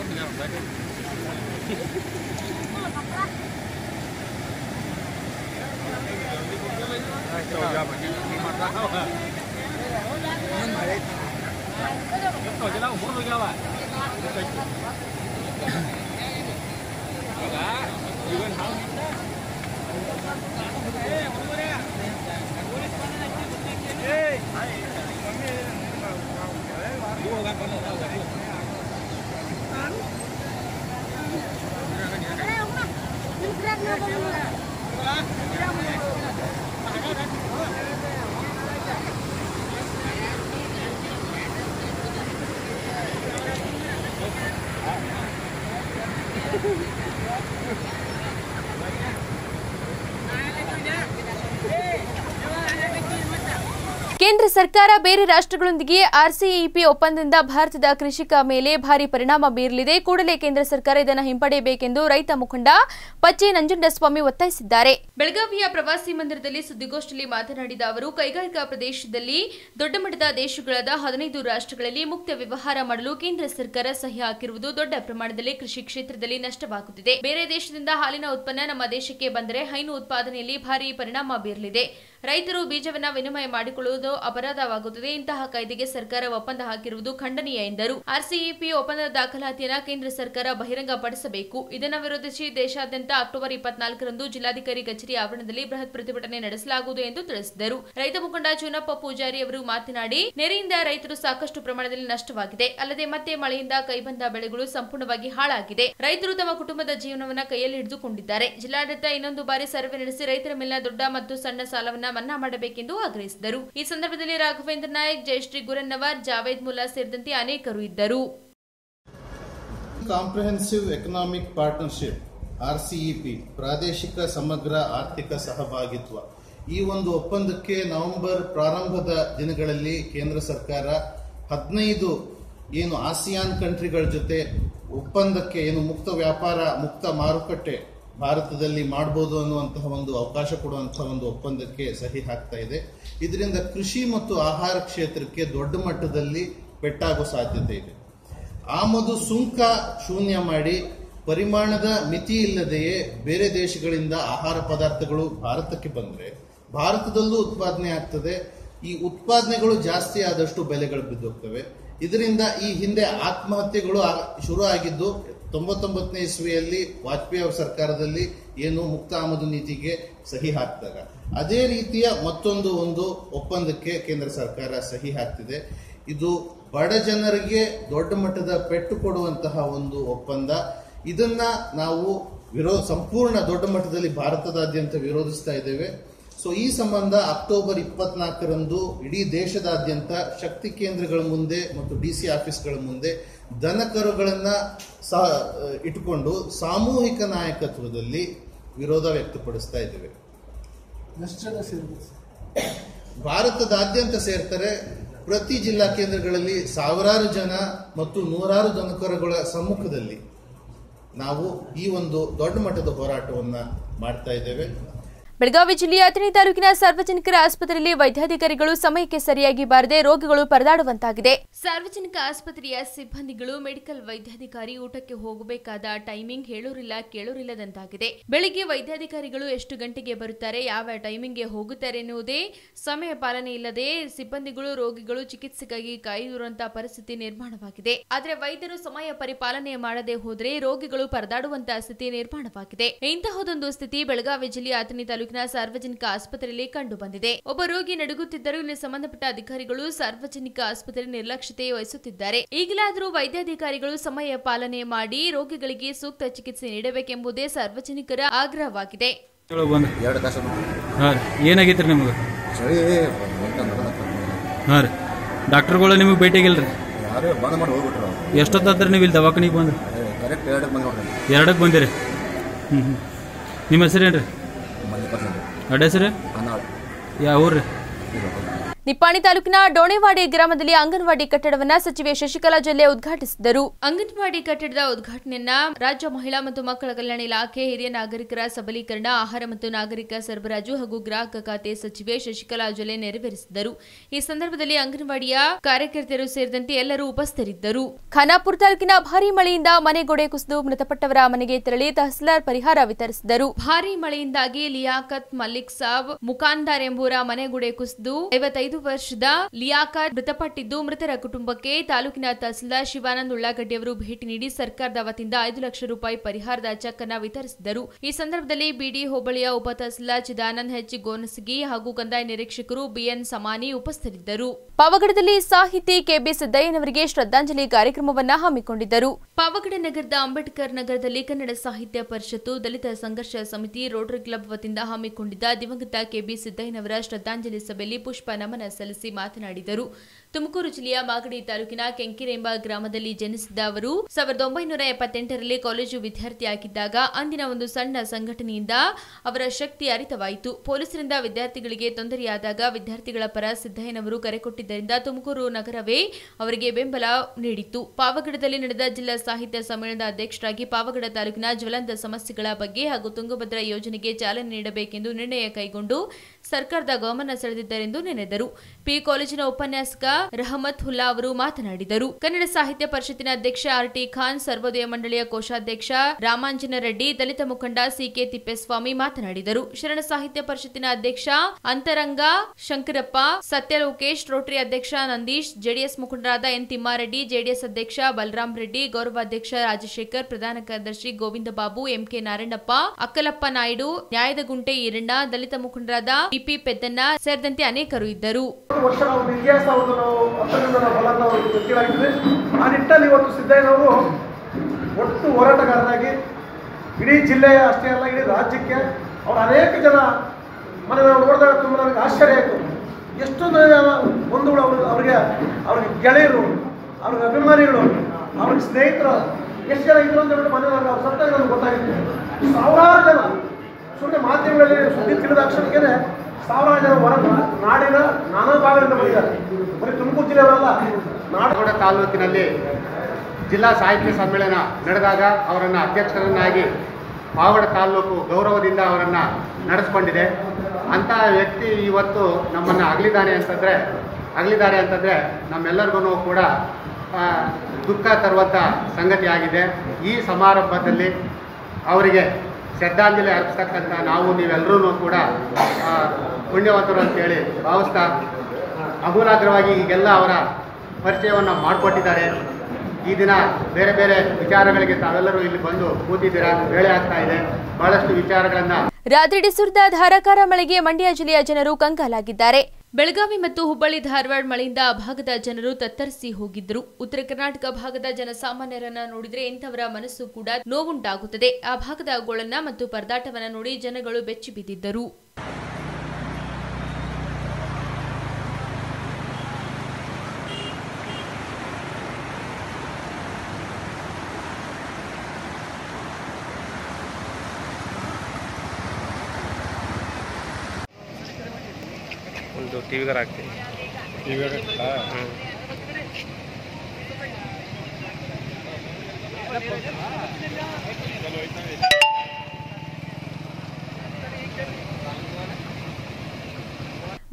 ಕೇಂದ್ರ ಸರ್ಕಾರ ಬೇರೆ ರಾಷ್ಟ್ರಗಳೊಂದಿಗೆ ಆರ್ಸಿಇಪಿ ಒಪ್ಪಂದದಿಂದ ಭಾರತದ ಕೃಷಿಕ ಮೇಲೆ ಭಾರಿ ಪರಿಣಾಮ ಬೀರಲಿದೆ ಕೂಡಲೇ ಕೇಂದ್ರ ಸರ್ಕಾರ ಇದನ್ನು ಹಿಂಪಡೆಯಬೇಕೆಂದು ರೈತ ಮುಖಂಡ ಪಚ್ಚೆ ನಂಜುಂಡಸ್ವಾಮಿ ಒತ್ತಾಯಿಸಿದ್ದಾರೆ ಬೆಳಗಾವಿಯ ಪ್ರವಾಸಿ ಮಂದಿರದಲ್ಲಿ ಸುದ್ದಿಗೋಷ್ಠಿಯಲ್ಲಿ ಮಾತನಾಡಿದ ಅವರು ಕೈಗಾರಿಕಾ ಪ್ರದೇಶದಲ್ಲಿ ದೊಡ್ಡ ಮಟ್ಟದ ದೇಶಗಳಾದ ಹದಿನೈದು ರಾಷ್ಟ್ರಗಳಲ್ಲಿ ಮುಕ್ತ ವ್ಯವಹಾರ ಮಾಡಲು ಕೇಂದ್ರ ಸರ್ಕಾರ ಸಹಿ ಹಾಕಿರುವುದು ದೊಡ್ಡ ಪ್ರಮಾಣದಲ್ಲಿ ಕೃಷಿ ಕ್ಷೇತ್ರದಲ್ಲಿ ನಷ್ಟವಾಗುತ್ತಿದೆ ಬೇರೆ ದೇಶದಿಂದ ಹಾಲಿನ ಉತ್ಪನ್ನ ನಮ್ಮ ದೇಶಕ್ಕೆ ಬಂದರೆ ಹೈನು ಉತ್ಪಾದನೆಯಲ್ಲಿ ಭಾರಿ ಪರಿಣಾಮ ಬೀರಲಿದೆ ರೈತರು ಬೀಜವನ್ನ ವಿನಿಮಯ ಮಾಡಿಕೊಳ್ಳುವುದು ಅಪರಾಧವಾಗುತ್ತದೆ ಇಂತಹ ಕಾಯ್ದೆಗೆ ಸರ್ಕಾರ ಒಪ್ಪಂದ ಹಾಕಿರುವುದು ಖಂಡನೀಯ ಎಂದರು ಆರ್ಸಿಇಪಿ ಒಪ್ಪಂದದ ದಾಖಲಾತಿಯನ್ನ ಕೇಂದ್ರ ಸರ್ಕಾರ ಬಹಿರಂಗಪಡಿಸಬೇಕು ಇದನ್ನು ವಿರೋಧಿಸಿ ದೇಶಾದ್ಯಂತ ಅಕ್ಟೋಬರ್ ಇಪ್ಪತ್ನಾಲ್ಕರಂದು ಜಿಲ್ಲಾಧಿಕಾರಿ ಕಚೇರಿ ಆವರಣದಲ್ಲಿ ಬೃಹತ್ ಪ್ರತಿಭಟನೆ ನಡೆಸಲಾಗುವುದು ಎಂದು ತಿಳಿಸಿದರು ರೈತ ಮುಖಂಡ ಚುನಪ್ಪ ಪೂಜಾರಿ ಅವರು ಮಾತನಾಡಿ ನೆರೆಯಿಂದ ರೈತರು ಸಾಕಷ್ಟು ಪ್ರಮಾಣದಲ್ಲಿ ನಷ್ಟವಾಗಿದೆ ಅಲ್ಲದೆ ಮತ್ತೆ ಮಳೆಯಿಂದ ಕೈಬಂದ ಬೆಳೆಗಳು ಸಂಪೂರ್ಣವಾಗಿ ಹಾಳಾಗಿದೆ ರೈತರು ತಮ್ಮ ಕುಟುಂಬದ ಜೀವನವನ್ನ ಕೈಯಲ್ಲಿ ಹಿಡಿದುಕೊಂಡಿದ್ದಾರೆ ಜಿಲ್ಲಾಡಳಿತ ಇನ್ನೊಂದು ಬಾರಿ ಸರ್ವೆ ನಡೆಸಿ ರೈತರ ಮೇಲಿನ ದೊಡ್ಡ ಮತ್ತು ಸಣ್ಣ ಸಾಲವನ್ನ ಮನ್ನಾ ಮಾಡಬೇಕೆಂದು ಆಗ್ರಹಿಸಿದರು ಈ ಸಂದರ್ಭದಲ್ಲಿ ರಾಘವೇಂದ್ರ ನಾಯಕ್ ಜಯಶ್ರೀ ಗುರನ್ನವರ್ ಜಾವೇದ್ ಮುಲ್ಲಾ ಸೇರಿದಂತೆ ಅನೇಕರು ಇದ್ದರು ಕಾಂಪ್ರಹೆನ್ಸಿವ್ ಎಕನಾಮಿಕ್ ಪಾರ್ಟ್ನರ್ಶಿಪ್ ಆರ್ಸಿಇಪಿ ಪ್ರಾದೇಶಿಕ ಸಮಗ್ರ ಆರ್ಥಿಕ ಸಹಭಾಗಿತ್ವ ಈ ಒಂದು ಒಪ್ಪಂದಕ್ಕೆ ನವೆಂಬರ್ ಪ್ರಾರಂಭದ ದಿನಗಳಲ್ಲಿ ಕೇಂದ್ರ ಸರ್ಕಾರ ಹದಿನೈದು ಏನು ಆಸಿಯಾನ್ ಕಂಟ್ರಿಗಳ ಜೊತೆ ಒಪ್ಪಂದಕ್ಕೆ ಏನು ಮುಕ್ತ ವ್ಯಾಪಾರ ಮುಕ್ತ ಮಾರುಕಟ್ಟೆ ಭಾರತದಲ್ಲಿ ಮಾಡಬಹುದು ಅನ್ನುವಂತಹ ಒಂದು ಅವಕಾಶ ಕೊಡುವಂತಹ ಒಂದು ಒಪ್ಪಂದಕ್ಕೆ ಸಹಿ ಹಾಕ್ತಾ ಇದೆ ಇದರಿಂದ ಕೃಷಿ ಮತ್ತು ಆಹಾರ ಕ್ಷೇತ್ರಕ್ಕೆ ದೊಡ್ಡ ಮಟ್ಟದಲ್ಲಿ ಪೆಟ್ಟಾಗೋ ಸಾಧ್ಯತೆ ಇದೆ ಆಮದು ಸುಂಕ ಶೂನ್ಯ ಮಾಡಿ ಪರಿಮಾಣದ ಮಿತಿ ಇಲ್ಲದೆಯೇ ಬೇರೆ ದೇಶಗಳಿಂದ ಆಹಾರ ಪದಾರ್ಥಗಳು ಭಾರತಕ್ಕೆ ಬಂದರೆ ಭಾರತದಲ್ಲೂ ಉತ್ಪಾದನೆ ಆಗ್ತದೆ ಈ ಉತ್ಪಾದನೆಗಳು ಜಾಸ್ತಿ ಆದಷ್ಟು ಬೆಲೆಗಳು ಬಿದ್ದೋಗ್ತವೆ ಇದರಿಂದ ಈ ಹಿಂದೆ ಆತ್ಮಹತ್ಯೆಗಳು ಆ- ಶುರು ಆಗಿದ್ದು ತೊಂಬತ್ತೊಂಬತ್ತನೇ ಇಸ್ವಿಯಲ್ಲಿ ವಾಜಪೇಯಿ ಅವರ ಸರ್ಕಾರದಲ್ಲಿ ಏನು ಮುಕ್ತ ಆಮದು ನೀತಿಗೆ ಸಹಿ ಹಾಕಿದಾಗ ಅದೇ ರೀತಿಯ ಮತ್ತೊಂದು ಒಂದು ಒಪ್ಪಂದಕ್ಕೆ ಕೇಂದ್ರ ಸರ್ಕಾರ ಸಹಿ ಹಾಕ್ತಿದೆ ಇದು ಬಡ ಜನರಿಗೆ ದೊಡ್ಡ ಮಟ್ಟದ ಪೆಟ್ಟು ಕೊಡುವಂತಹ ಒಂದು ಒಪ್ಪಂದ ಇದನ್ನ ನಾವು ವಿರೋ ಸಂಪೂರ್ಣ ದೊಡ್ಡ ಮಟ್ಟದಲ್ಲಿ ಭಾರತದಾದ್ಯಂತ ವಿರೋಧಿಸ್ತಾ ಇದ್ದೇವೆ ಸೊ ಈ ಸಂಬಂಧ ಅಕ್ಟೋಬರ್ ಇಪ್ಪತ್ನಾಲ್ಕರಂದು ಇಡೀ ದೇಶದಾದ್ಯಂತ ಶಕ್ತಿ ಕೇಂದ್ರಗಳ ಮುಂದೆ ಮತ್ತು ಡಿ ಸಿ ಆಫೀಸ್ಗಳ ಮುಂದೆ ದನಕರುಗಳನ್ನ ಸಹ ಇಟ್ಟುಕೊಂಡು ಸಾಮೂಹಿಕ ನಾಯಕತ್ವದಲ್ಲಿ ವಿರೋಧ ವ್ಯಕ್ತಪಡಿಸ್ತಾ ಇದ್ದೇವೆ ಭಾರತದಾದ್ಯಂತ ಸೇರ್ತಾರೆ ಪ್ರತಿ ಜಿಲ್ಲಾ ಕೇಂದ್ರಗಳಲ್ಲಿ ಸಾವಿರಾರು ಜನ ಮತ್ತು ನೂರಾರು ದನಕರುಗಳ ಸಮ್ಮುಖದಲ್ಲಿ ನಾವು ಈ ಒಂದು ದೊಡ್ಡ ಮಟ್ಟದ ಹೋರಾಟವನ್ನ ಮಾಡ್ತಾ ಇದ್ದೇವೆ ಬೆಳಗಾವಿ ಜಿಲ್ಲೆಯ ಅಥಣಿ ತಾಲೂಕಿನ ಸಾರ್ವಜನಿಕರ ಆಸ್ಪತ್ರೆಯಲ್ಲಿ ವೈದ್ಯಾಧಿಕಾರಿಗಳು ಸಮಯಕ್ಕೆ ಸರಿಯಾಗಿ ಬಾರದೆ ರೋಗಿಗಳು ಪರದಾಡುವಂತಾಗಿದೆ ಸಾರ್ವಜನಿಕ ಆಸ್ಪತ್ರೆಯ ಸಿಬ್ಬಂದಿಗಳು ಮೆಡಿಕಲ್ ವೈದ್ಯಾಧಿಕಾರಿ ಊಟಕ್ಕೆ ಹೋಗಬೇಕಾದ ಟೈಮಿಂಗ್ ಹೇಳೋರಿಲ್ಲ ಕೇಳೋರಿಲ್ಲದಂತಾಗಿದೆ ಬೆಳಿಗ್ಗೆ ವೈದ್ಯಾಧಿಕಾರಿಗಳು ಎಷ್ಟು ಗಂಟೆಗೆ ಬರುತ್ತಾರೆ ಯಾವ ಟೈಮಿಂಗ್ಗೆ ಹೋಗುತ್ತಾರೆ ಎನ್ನುವುದೇ ಸಮಯ ಪಾಲನೆ ಇಲ್ಲದೆ ಸಿಬ್ಬಂದಿಗಳು ರೋಗಿಗಳು ಚಿಕಿತ್ಸೆಗಾಗಿ ಕಾಯ್ದಿರುವಂತಹ ಪರಿಸ್ಥಿತಿ ನಿರ್ಮಾಣವಾಗಿದೆ ಆದರೆ ವೈದ್ಯರು ಸಮಯ ಪರಿಪಾಲನೆ ಮಾಡದೆ ಹೋದರೆ ರೋಗಿಗಳು ಪರದಾಡುವಂತಹ ಸ್ಥಿತಿ ನಿರ್ಮಾಣವಾಗಿದೆ ಇಂತಹದೊಂದು ಸ್ಥಿತಿ ಬೆಳಗಾವಿ ಜಿಲ್ಲೆಯ ಅಥಣಿ ತಾಲೂಕಿನ ಸಾರ್ವಜನಿಕ ಆಸ್ಪತ್ರೆಯಲ್ಲಿ ಕಂಡು ಬಂದಿದೆ ಒಬ್ಬ ರೋಗಿ ನಡುಗುತ್ತಿದ್ದರೂ ಇಲ್ಲಿ ಸಂಬಂಧಪಟ್ಟ ಅಧಿಕಾರಿಗಳು ಸಾರ್ವಜನಿಕ ಆಸ್ಪತ್ರೆ ನಿರ್ಲಕ್ಷ್ಯತೆ ವಹಿಸುತ್ತಿದ್ದಾರೆ ಈಗಲಾದರೂ ವೈದ್ಯಾಧಿಕಾರಿಗಳು ಸಮಯ ಪಾಲನೆ ಮಾಡಿ ರೋಗಿಗಳಿಗೆ ಸೂಕ್ತ ಚಿಕಿತ್ಸೆ ನೀಡಬೇಕೆಂಬುದೇ ಸಾರ್ವಜನಿಕರ ಆಗ್ರಹವಾಗಿದೆ ಚಲೋ ಬಂದು ಎರಡು ತಾಸು ಹಾಂ ರೀ ಏನಾಗೈತೆ ರೀ ನಿಮ್ಗೆ ಚಳಿ ಹಾಂ ರೀ ಡಾಕ್ಟರ್ಗಳು ನಿಮಗೆ ಭೇಟಿಯಾಗಿಲ್ಲ ರೀ ಯಾರೇ ಬಂದ್ ಮಾಡಿ ಹೋಗ್ಬಿಟ್ರು ಎಷ್ಟೊತ್ತಾದ್ರೆ ನೀವು ಇಲ್ಲಿ ದವಾಖಾನಿಗೆ ಬಂದು ಕರೆಕ್ಟ್ ಎರಡಕ್ಕೆ ಬಂದು ನೋಡ್ರಿ ಎರಡಕ್ಕೆ ಬಂದಿರಿ ಹ್ಞೂ ಹ್ಞೂ ನಿಮ್ಮ ಹೆಸರೇನು ರೀ ಮಲ್ಲಿಕಾರ್ಜುನ ಅಡ್ಡ ಹೆಸರು ಹನ್ನಾಳು ಯಾವ ಊರು ರೀ ನಿಪ್ಪಾಣಿ ತಾಲೂಕಿನ ಡೋಣೆವಾಡಿ ಗ್ರಾಮದಲ್ಲಿ ಅಂಗನವಾಡಿ ಕಟ್ಟಡವನ್ನ ಸಚಿವೆ ಶಶಿಕಲಾ ಜೊಲ್ಲೆ ಉದ್ಘಾಟಿಸಿದರು ಅಂಗನವಾಡಿ ಕಟ್ಟಡದ ಉದ್ಘಾಟನೆಯನ್ನ ರಾಜ್ಯ ಮಹಿಳಾ ಮತ್ತು ಮಕ್ಕಳ ಕಲ್ಯಾಣ ಇಲಾಖೆ ಹಿರಿಯ ನಾಗರಿಕರ ಸಬಲೀಕರಣ ಆಹಾರ ಮತ್ತು ನಾಗರಿಕ ಸರಬರಾಜು ಹಾಗೂ ಗ್ರಾಹಕ ಖಾತೆ ಸಚಿವೆ ಶಶಿಕಲಾ ಜೊಲ್ಲೆ ನೆರವೇರಿಸಿದರು ಈ ಸಂದರ್ಭದಲ್ಲಿ ಅಂಗನವಾಡಿಯ ಕಾರ್ಯಕರ್ತರು ಸೇರಿದಂತೆ ಎಲ್ಲರೂ ಉಪಸ್ಥಿತರಿದ್ದರು ಖಾನಾಪುರ ತಾಲೂಕಿನ ಭಾರೀ ಮಳೆಯಿಂದ ಮನೆ ಗೋಡೆ ಕುಸಿದು ಮೃತಪಟ್ಟವರ ಮನೆಗೆ ತೆರಳಿ ತಹಸೀಲ್ದಾರ್ ಪರಿಹಾರ ವಿತರಿಸಿದರು ಭಾರೀ ಮಳೆಯಿಂದಾಗಿ ಲಿಯಾಕತ್ ಮಲ್ಲಿಕ್ ಸಾಬ್ ಮುಖಾಂದಾರ್ ಎಂಬುವರ ಮನೆಗೋಡೆ ಕುಸಿದು ಐವತ್ತೈದು ವರ್ಷದ ಲಿಯಾಕತ್ ಮೃತಪಟ್ಟಿದ್ದು ಮೃತರ ಕುಟುಂಬಕ್ಕೆ ತಾಲೂಕಿನ ತಹಸೀಲ್ದಾರ್ ಶಿವಾನಂದ್ ಉಳ್ಳಾಗಡ್ಡಿ ಅವರು ಭೇಟಿ ನೀಡಿ ಸರ್ಕಾರದ ವತಿಯಿಂದ ಐದು ಲಕ್ಷ ರೂಪಾಯಿ ಪರಿಹಾರದ ಚೆಕ್ ಅನ್ನ ವಿತರಿಸಿದರು ಈ ಸಂದರ್ಭದಲ್ಲಿ ಬಿಡಿ ಹೋಬಳಿಯ ಉಪ ತಹಸೀಲ್ದಾರ್ ಚಿದಾನಂದ್ ಹೆಚ್ ಗೋನಸಗಿ ಹಾಗೂ ಕಂದಾಯ ನಿರೀಕ್ಷಕರು ಬಿಎನ್ ಸಮಾನಿ ಉಪಸ್ಥಿತರಿದ್ದರು ಪಾವಗಡದಲ್ಲಿ ಸಾಹಿತಿ ಕೆಬಿ ಸಿದ್ದಯ್ಯನವರಿಗೆ ಶ್ರದ್ಧಾಂಜಲಿ ಕಾರ್ಯಕ್ರಮವನ್ನ ಹಮ್ಮಿಕೊಂಡಿದ್ದರು ಪಾವಗಡ ನಗರದ ಅಂಬೇಡ್ಕರ್ ನಗರದಲ್ಲಿ ಕನ್ನಡ ಸಾಹಿತ್ಯ ಪರಿಷತ್ತು ದಲಿತ ಸಂಘರ್ಷ ಸಮಿತಿ ರೋಟರಿ ಕ್ಲಬ್ ವತಿಯಿಂದ ಹಮ್ಮಿಕೊಂಡಿದ್ದ ದಿವಂಗತ ಕೆಬಿ ಸಿದ್ದಯ್ಯನವರ ಶ್ರದ್ಧಾಂಜಲಿ ಸಭೆಯಲ್ಲಿ ಪುಷ್ಪ ನಮನ ಸಲ್ಲಿಸಿ ಮಾತನಾಡಿದರು ತುಮಕೂರು ಜಿಲ್ಲೆಯ ಮಾಗಡಿ ತಾಲೂಕಿನ ಕೆಂಕಿರೆ ಎಂಬ ಗ್ರಾಮದಲ್ಲಿ ಜನಿಸಿದ್ದ ಅವರು ಸಾವಿರದ ಒಂಬೈನೂರ ಎಪ್ಪತ್ತೆಂಟರಲ್ಲಿ ಕಾಲೇಜು ವಿದ್ಯಾರ್ಥಿಯಾಗಿದ್ದಾಗ ಅಂದಿನ ಒಂದು ಸಣ್ಣ ಸಂಘಟನೆಯಿಂದ ಅವರ ಶಕ್ತಿ ಅರಿತವಾಯಿತು ಪೊಲೀಸರಿಂದ ವಿದ್ಯಾರ್ಥಿಗಳಿಗೆ ತೊಂದರೆಯಾದಾಗ ವಿದ್ಯಾರ್ಥಿಗಳ ಪರ ಸಿದ್ದಯ್ಯನವರು ಕರೆ ಕೊಟ್ಟಿದ್ದರಿಂದ ತುಮಕೂರು ನಗರವೇ ಅವರಿಗೆ ಬೆಂಬಲ ನೀಡಿತ್ತು ಪಾವಗಡದಲ್ಲಿ ನಡೆದ ಜಿಲ್ಲಾ ಸಾಹಿತ್ಯ ಸಮ್ಮೇಳನದ ಅಧ್ಯಕ್ಷರಾಗಿ ಪಾವಗಡ ತಾಲೂಕಿನ ಜ್ವಲಂತ ಸಮಸ್ಯೆಗಳ ಬಗ್ಗೆ ಹಾಗೂ ತುಂಗಭದ್ರಾ ಯೋಜನೆಗೆ ಚಾಲನೆ ನೀಡಬೇಕೆಂದು ನಿರ್ಣಯ ಕೈಗೊಂಡು ಸರ್ಕಾರದ ಗಮನ ಸೆಳೆದಿದ್ದರೆಂದು ನೆನೆದರು ಪಿ ಕಾಲೇಜಿನ ಉಪನ್ಯಾಸಕ ರಹಮತ್ ಹುಲ್ಲಾ ಅವರು ಮಾತನಾಡಿದರು ಕನ್ನಡ ಸಾಹಿತ್ಯ ಪರಿಷತ್ತಿನ ಅಧ್ಯಕ್ಷ ಆರ್ ಟಿ ಖಾನ್ ಸರ್ವೋದಯ ಮಂಡಳಿಯ ಕೋಶಾಧ್ಯಕ್ಷ ರಾಮಾಂಜನ ರೆಡ್ಡಿ ದಲಿತ ಮುಖಂಡ ಸಿಕೆ ತಿಪ್ಪೇಸ್ವಾಮಿ ಮಾತನಾಡಿದರು ಶರಣ ಸಾಹಿತ್ಯ ಪರಿಷತ್ತಿನ ಅಧ್ಯಕ್ಷ ಅಂತರಂಗ ಶಂಕರಪ್ಪ ಸತ್ಯ ಲೋಕೇಶ್ ರೋಟರಿ ಅಧ್ಯಕ್ಷ ನಂದೀಶ್ ಜೆಡಿಎಸ್ ಮುಖಂಡರಾದ ಎನ್ ತಿಮ್ಮಾರೆಡ್ಡಿ ಜೆಡಿಎಸ್ ಅಧ್ಯಕ್ಷ ಬಲರಾಮ್ ರೆಡ್ಡಿ ಗೌರವಾಧ್ಯಕ್ಷ ರಾಜಶೇಖರ್ ಪ್ರಧಾನ ಕಾರ್ಯದರ್ಶಿ ಗೋವಿಂದ ಬಾಬು ಎಂಕೆ ನಾರಾಯಣಪ್ಪ ಅಕ್ಕಲಪ್ಪ ನಾಯ್ಡು ನ್ಯಾಯದ ಗುಂಟೆ ಈರಣ್ಣ ದಲಿತ ಮುಖಂಡರಾದ ಪಿಪಿ ಪೆದ್ದಣ್ಣ ಸೇರಿದಂತೆ ಅನೇಕರು ಇದ್ದರು ವರ್ಷ ನಾವು ಇತಿಹಾಸ ಒಂದು ನಾವು ಹತ್ತರಿಂದ ನಾವು ಬಲ ನಾವು ಗೊತ್ತಿರಾಗಿದ್ವಿ ಆ ನಿಟ್ಟಲ್ಲಿ ಇವತ್ತು ಸಿದ್ದಯ್ಯನವರು ಒಟ್ಟು ಹೋರಾಟಗಾರರಾಗಿ ಇಡೀ ಜಿಲ್ಲೆಯ ಅಷ್ಟೇ ಅಲ್ಲ ಇಡೀ ರಾಜ್ಯಕ್ಕೆ ಅವ್ರು ಅನೇಕ ಜನ ಮನೆ ನಾವು ನೋಡಿದಾಗ ತುಂಬ ನನಗೆ ಆಶ್ಚರ್ಯ ಆಯಿತು ಎಷ್ಟೊಂದು ಜನ ಬಂಧುಗಳು ಅವರು ಅವರಿಗೆ ಅವ್ರಿಗೆ ಗೆಳೆಯರು ಅವ್ರಿಗೆ ಅಭಿಮಾನಿಗಳು ಅವ್ರಿಗೆ ಸ್ನೇಹಿತರು ಎಷ್ಟು ಜನ ಇದ್ರು ಅಂತ ಹೇಳಿ ಮನೆ ನನಗೆ ಅವ್ರು ಸತ್ತಾಗ ನನಗೆ ಗೊತ್ತಾಗಿತ್ತು ಸಾವಿರಾರು ಜನ ಸುಮ್ಮನೆ ಮಾಧ್ಯಮಗಳಲ್ಲಿ ಸುದ್ದಿ ತಿಳಿದ ಅಕ್ಷರಕ್ಕೆ ಸಾವಿರಾರು ಜನ ಹೊರ ನಾಡಿನ ನಾನಾ ಭಾಗದಿಂದ ಬಂದಿದ್ದಾರೆ ಬರೀ ತುಮಕೂರು ಜಿಲ್ಲೆಯವರಲ್ಲ ನಾಡಗೌಡ ತಾಲೂಕಿನಲ್ಲಿ ಜಿಲ್ಲಾ ಸಾಹಿತ್ಯ ಸಮ್ಮೇಳನ ನಡೆದಾಗ ಅವರನ್ನು ಅಧ್ಯಕ್ಷರನ್ನಾಗಿ ಪಾವಗಡ ತಾಲೂಕು ಗೌರವದಿಂದ ಅವರನ್ನು ನಡೆಸ್ಕೊಂಡಿದೆ ಅಂಥ ವ್ಯಕ್ತಿ ಇವತ್ತು ನಮ್ಮನ್ನು ಅಗಲಿದ್ದಾನೆ ಅಂತಂದರೆ ಅಗಲಿದ್ದಾರೆ ಅಂತಂದರೆ ನಮ್ಮೆಲ್ಲರಿಗೂ ಕೂಡ ಆ, ದುಃಖ ತರುವಂಥ ಸಂಗತಿ ಆಗಿದೆ ಈ ಸಮಾರಂಭದಲ್ಲಿ ಅವರಿಗೆ ಶ್ರದ್ಧಾಂಜಲಿ ಅರ್ಪಿಸ್ತಕ್ಕಂಥ ನಾವು ನೀವೆಲ್ಲರೂ ಕೂಡ ಆ, ಪುಣ್ಯವಂತರು ಅಂತೇಳಿ ಭಾವಿಸ್ತಾ ಅಮೂಲಾಗ್ರವಾಗಿ ಈಗೆಲ್ಲ ಅವರ ಪರಿಚಯವನ್ನು ಮಾಡಿಕೊಟ್ಟಿದ್ದಾರೆ ಈ ದಿನ ಬೇರೆ ಬೇರೆ ವಿಚಾರಗಳಿಗೆ ತಾವೆಲ್ಲರೂ ಇಲ್ಲಿ ಬಂದು ಕೂತಿದ್ದೀರಾ ವೇಳೆ ಆಗ್ತಾ ಇದೆ ಬಹಳಷ್ಟು ವಿಚಾರಗಳನ್ನು ರಾತ್ರಿ ಸುರಿದ ಧಾರಾಕಾರ ಮಳೆಗೆ ಮಂಡ್ಯ ಜಿಲ್ಲೆಯ ಜನರು ಕಂಗಾಲಾಗಿದ್ದಾರೆ ಬೆಳಗಾವಿ ಮತ್ತು ಹುಬ್ಬಳ್ಳಿ ಧಾರವಾಡ ಮಳೆಯಿಂದ ಆ ಭಾಗದ ಜನರು ತತ್ತರಿಸಿ ಹೋಗಿದ್ರು ಉತ್ತರ ಕರ್ನಾಟಕ ಭಾಗದ ಜನಸಾಮಾನ್ಯರನ್ನ ನೋಡಿದ್ರೆ ಇಂಥವರ ಮನಸ್ಸು ಕೂಡ ನೋವುಂಟಾಗುತ್ತದೆ ಆ ಭಾಗದ ಗೋಳನ್ನ ಮತ್ತು ಪರದಾಟವನ್ನ ನೋಡಿ ಜನಗಳು ಬೆಚ್ಚಿ ಬಿದ್ದಿದ್ದರು ಒಂದು ಟಿ ವಿಗಾರ ಹಾಕ್ತೀನಿ ಟಿ ವಿ ಹ್ಞೂ